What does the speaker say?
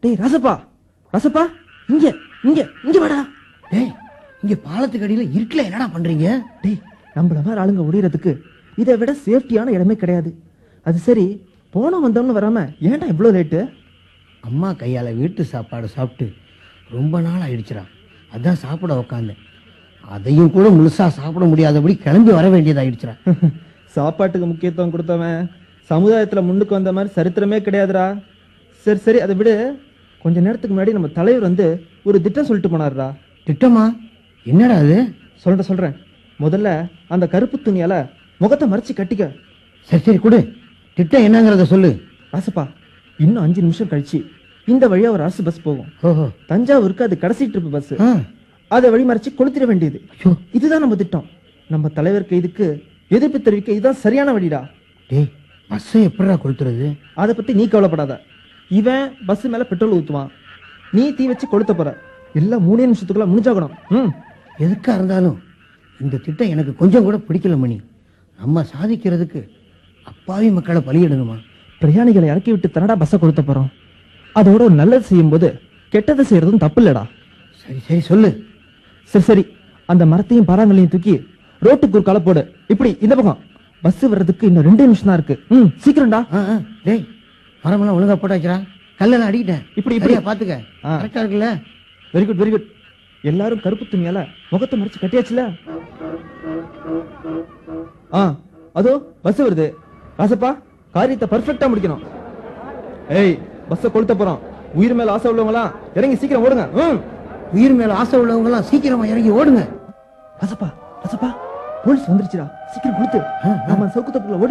டேய் ராசப்பா ராசப்பா இங்க இங்க இங்க வாடா டேய் இங்க பாலத்துக்கு அடியில இருட்டுல என்னடா பண்றீங்க டேய் நம்மள மாதிரி ஆளுங்க ஒளியறதுக்கு இதை விட சேஃப்டியான இடமே கிடையாது அது சரி போன வந்தோம்னு வராம ஏன்டா இவ்வளோ லேட்டு அம்மா கையால வீட்டு சாப்பாடு சாப்பிட்டு ரொம்ப நாள் ஆயிடுச்சுடா அதான் சாப்பிட உக்காந்தேன் அதையும் கூட முழுசா சாப்பிட முடியாதபடி கிளம்பி வர வேண்டியதாயிடுச்சுடா சாப்பாட்டுக்கு முக்கியத்துவம் கொடுத்தவன் சமுதாயத்துல முன்னுக்கு வந்த மாதிரி சரித்திரமே கிடையாதுடா சரி சரி அதை விடு கொஞ்ச நேரத்துக்கு முன்னாடி நம்ம தலைவர் வந்து ஒரு திட்டம் சொல்லிட்டு போனாருடா திட்டமா என்னடா அது சொல்றேன் சொல்றேன் முதல்ல அந்த கருப்பு துணியால முகத்தை மறைச்சு கட்டிக்க சரி சரி கொடு திட்டம் என்னங்கிறத சொல்லு ராசப்பா இன்னும் அஞ்சு நிமிஷம் கழிச்சு இந்த வழியா ஒரு அரசு பஸ் போகும் ஓஹோ தஞ்சாவூருக்கு அது கடைசி ட்ரிப் பஸ் ஆ அதை வழி மறைச்சு கொளுத்திட வேண்டியது ஐயோ இதுதான் நம்ம திட்டம் நம்ம தலைவருக்கு இதுக்கு எதிர்ப்பு தெரிவிக்க இதுதான் சரியான வழிடா டேய் பஸ்ஸை எப்படிடா கொளுத்துறது அதை பத்தி நீ கவலைப்படாத இவன் பஸ் மேல பெட்ரோல் ஊத்துவான் நீ தீ வச்சு கொளுத்த போற எல்லாம் மூணே நிமிஷத்துக்குள்ள முடிஞ்சாகணும் ம் எதுக்கா இருந்தாலும் இந்த திட்டம் எனக்கு கொஞ்சம் கூட பிடிக்கல மணி நம்ம சாதிக்கிறதுக்கு அப்பாவி மக்களை பலியிடணுமா பிரயாணிகளை இறக்கி விட்டு தரடா பஸ்ஸை கொளுத்த போறோம் அதோட ஒரு நல்லது செய்யும் போது கெட்டதை செய்யறதும் தப்பு இல்லடா சரி சரி சொல்லு சரி சரி அந்த மரத்தையும் பாறாங்களையும் தூக்கி ரோட்டுக்கு ஒரு களை போடு இப்படி இந்த பக்கம் பஸ் வர்றதுக்கு இன்னும் ரெண்டு நிமிஷம் தான் இருக்கு ம் சீக்கிரம்டா ஆ, ஆ, டேய் மரமெல்லாம் ஒழுங்கா போட்டாச்சுடா கல்லெல்லாம் அடிக்கிட்டேன் இப்படி, இப்படி. சரியா பாத்துக்க ஆ. கரெக்டா இருக்குல்ல வெரி குட் வெரி குட் எல்லாரும் கருப்பு துணியால முகத்தை மறைச்சு கட்டியாச்சுல ஆ அதோ பஸ் வருது ராசப்பா காரியத்தை பர்ஃபெக்ட்டா முடிக்கணும் ஏய் பஸ்ஸை கொளுத்த போறோம் உயிர் மேல ஆசை உள்ளவங்களா இறங்கி சீக்கிரம் ஓடுங்க ம் உயிர் மேல ஆசை உள்ளவங்க எல்லாம் சீக்கிரமா இறங்கி ஓடுங்க ராசப்பா ராசப்பா போலீஸ் வந்துருச்சுடா சீக்கிரம் கொடுத்து நம்ம சவுக்கு தப்புல ஓடி